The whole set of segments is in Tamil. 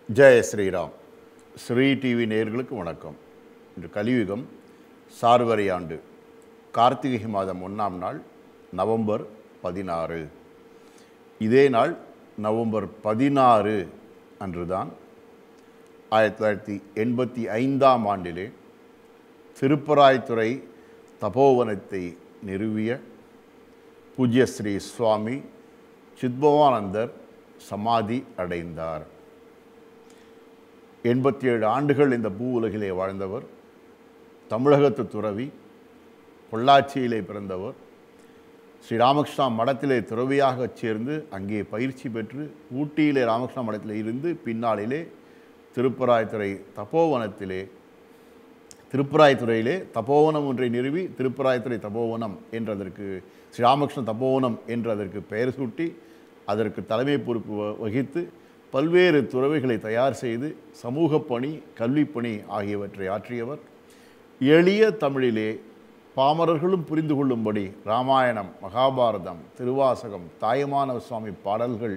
ஜெய ஸ்ரீராம் ஸ்ரீ டிவி நேயர்களுக்கு வணக்கம் இன்று கலியுகம் சார்வரி ஆண்டு கார்த்திகை மாதம் ஒன்றாம் நாள் நவம்பர் பதினாறு இதே நாள் நவம்பர் பதினாறு அன்றுதான் ஆயிரத்தி தொள்ளாயிரத்தி எண்பத்தி ஐந்தாம் ஆண்டிலே திருப்பராய்த்துறை தபோவனத்தை நிறுவிய பூஜ்ய ஸ்ரீ சுவாமி சித்பவானந்தர் சமாதி அடைந்தார் எண்பத்தி ஏழு ஆண்டுகள் இந்த பூ உலகிலே வாழ்ந்தவர் தமிழகத்து துறவி பொள்ளாச்சியிலே பிறந்தவர் ஸ்ரீ ராமகிருஷ்ணா மடத்திலே துறவியாகச் சேர்ந்து அங்கே பயிற்சி பெற்று ஊட்டியிலே ராமகிருஷ்ணா மடத்திலே இருந்து பின்னாளிலே திருப்பராய்த்துறை தபோவனத்திலே திருப்பராய்த்துறையிலே தபோவனம் ஒன்றை நிறுவி திருப்பராய்த்துறை தபோவனம் என்றதற்கு ஸ்ரீ ராமகிருஷ்ண தபோவனம் என்றதற்கு பெயர் சூட்டி அதற்கு தலைமை பொறுப்பு வ- வகித்து பல்வேறு துறவிகளை தயார் செய்து சமூக பணி கல்விப் பணி ஆகியவற்றை ஆற்றியவர் எளிய தமிழிலே பாமரர்களும் புரிந்து கொள்ளும்படி ராமாயணம் மகாபாரதம் திருவாசகம் தாயமான சுவாமி பாடல்கள்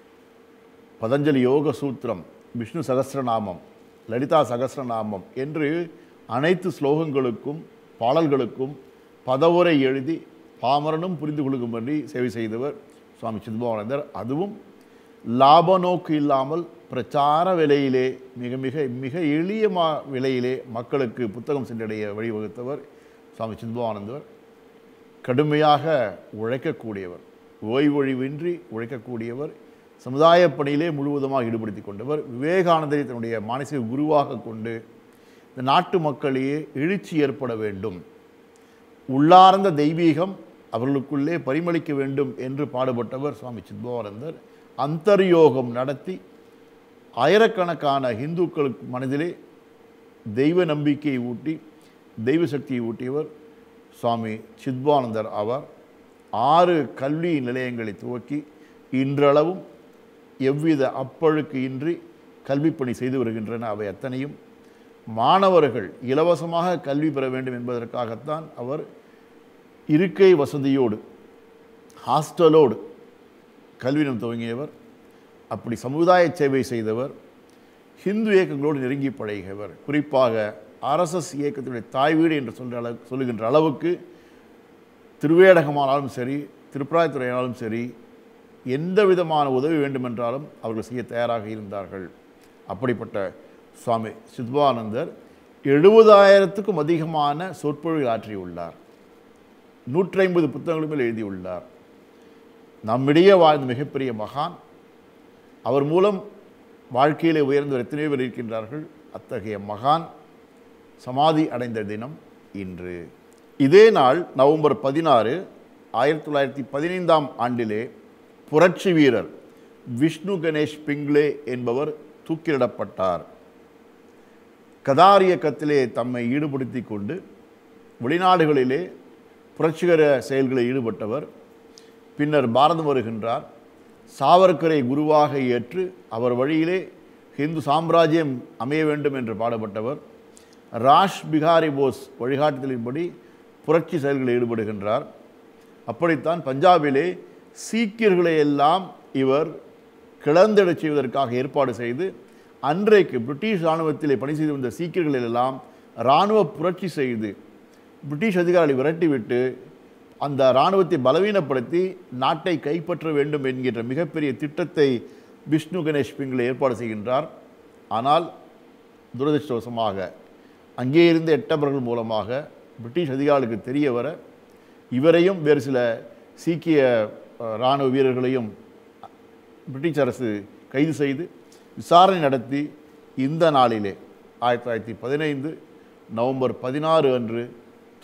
பதஞ்சலி யோக சூத்திரம் விஷ்ணு சகஸ்ரநாமம் லலிதா சகஸ்ரநாமம் என்று அனைத்து ஸ்லோகங்களுக்கும் பாடல்களுக்கும் பதவுரை எழுதி பாமரனும் புரிந்து கொள்ளும்படி சேவை செய்தவர் சுவாமி சித்பவானந்தர் அதுவும் லாப நோக்கு இல்லாமல் பிரச்சார விலையிலே மிக மிக மிக எளிய மா விலையிலே மக்களுக்கு புத்தகம் சென்றடைய வழிவகுத்தவர் சுவாமி சித்பவானந்தர் கடுமையாக உழைக்கக்கூடியவர் ஓய்வொழிவின்றி உழைக்கக்கூடியவர் சமுதாய பணியிலே முழுவதுமாக ஈடுபடுத்தி கொண்டவர் விவேகானந்தரை தன்னுடைய மானசீக குருவாக கொண்டு இந்த நாட்டு மக்களையே எழுச்சி ஏற்பட வேண்டும் உள்ளார்ந்த தெய்வீகம் அவர்களுக்குள்ளே பரிமளிக்க வேண்டும் என்று பாடுபட்டவர் சுவாமி சித்பவானந்தர் அந்தர்யோகம் நடத்தி ஆயிரக்கணக்கான இந்துக்களுக்கு மனதிலே தெய்வ நம்பிக்கையை ஊட்டி தெய்வ சக்தியை ஊட்டியவர் சுவாமி சித்பானந்தர் அவர் ஆறு கல்வி நிலையங்களை துவக்கி இன்றளவும் எவ்வித அப்பழுக்கு இன்றி கல்விப் பணி செய்து வருகின்றன அவை அத்தனையும் மாணவர்கள் இலவசமாக கல்வி பெற வேண்டும் என்பதற்காகத்தான் அவர் இருக்கை வசதியோடு ஹாஸ்டலோடு கல்வினம் துவங்கியவர் அப்படி சமுதாய சேவை செய்தவர் ஹிந்து இயக்கங்களோடு நெருங்கி பழகியவர் குறிப்பாக ஆர்எஸ்எஸ் இயக்கத்தினுடைய தாய் வீடு என்று சொல்ற அளவு சொல்லுகின்ற அளவுக்கு திருவேடகமானாலும் சரி திருப்பராய்த்துறையானாலும் சரி எந்த விதமான உதவி வேண்டுமென்றாலும் அவர்கள் செய்ய தயாராக இருந்தார்கள் அப்படிப்பட்ட சுவாமி சித்வானந்தர் எழுபதாயிரத்துக்கும் அதிகமான சொற்பொழிவு ஆற்றியுள்ளார் நூற்றி ஐம்பது புத்தகங்களும் மேல் எழுதியுள்ளார் நம்மிடையே வாழ்ந்த மிகப்பெரிய மகான் அவர் மூலம் வாழ்க்கையிலே உயர்ந்தவர் எத்தனையோ பேர் இருக்கின்றார்கள் அத்தகைய மகான் சமாதி அடைந்த தினம் இன்று இதே நாள் நவம்பர் பதினாறு ஆயிரத்தி தொள்ளாயிரத்தி பதினைந்தாம் ஆண்டிலே புரட்சி வீரர் விஷ்ணு கணேஷ் பிங்லே என்பவர் தூக்கிலிடப்பட்டார் கதார் இயக்கத்திலே தம்மை ஈடுபடுத்தி கொண்டு வெளிநாடுகளிலே புரட்சிகர செயல்களில் ஈடுபட்டவர் பின்னர் பாரதம் வருகின்றார் சாவர்கரை குருவாக ஏற்று அவர் வழியிலே ஹிந்து சாம்ராஜ்யம் அமைய வேண்டும் என்று பாடுபட்டவர் ராஷ் பிகாரி போஸ் வழிகாட்டுதலின்படி புரட்சி செயல்களில் ஈடுபடுகின்றார் அப்படித்தான் பஞ்சாபிலே சீக்கியர்களை எல்லாம் இவர் கிளந்தெழச் செய்வதற்காக ஏற்பாடு செய்து அன்றைக்கு பிரிட்டிஷ் இராணுவத்திலே பணி செய்து வந்த சீக்கியர்களை எல்லாம் இராணுவ புரட்சி செய்து பிரிட்டிஷ் அதிகாரிகளை விரட்டிவிட்டு அந்த இராணுவத்தை பலவீனப்படுத்தி நாட்டை கைப்பற்ற வேண்டும் என்கின்ற மிகப்பெரிய திட்டத்தை விஷ்ணு கணேஷ் பிங்லே ஏற்பாடு செய்கின்றார் ஆனால் துரதிருஷ்டவசமாக அங்கே இருந்த எட்டவர்கள் மூலமாக பிரிட்டிஷ் அதிகாரிகளுக்கு தெரிய வர இவரையும் வேறு சில சீக்கிய அஹ், இராணுவ வீரர்களையும் பிரிட்டிஷ் அரசு கைது செய்து விசாரணை நடத்தி இந்த நாளிலே ஆயிரத்தி தொள்ளாயிரத்தி பதினைந்து நவம்பர் பதினாறு அன்று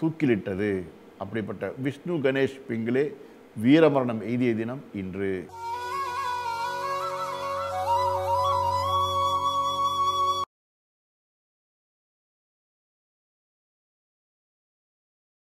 தூக்கிலிட்டது அப்படிப்பட்ட விஷ்ணு கணேஷ் பிங்களே வீரமரணம் எய்திய தினம் இன்று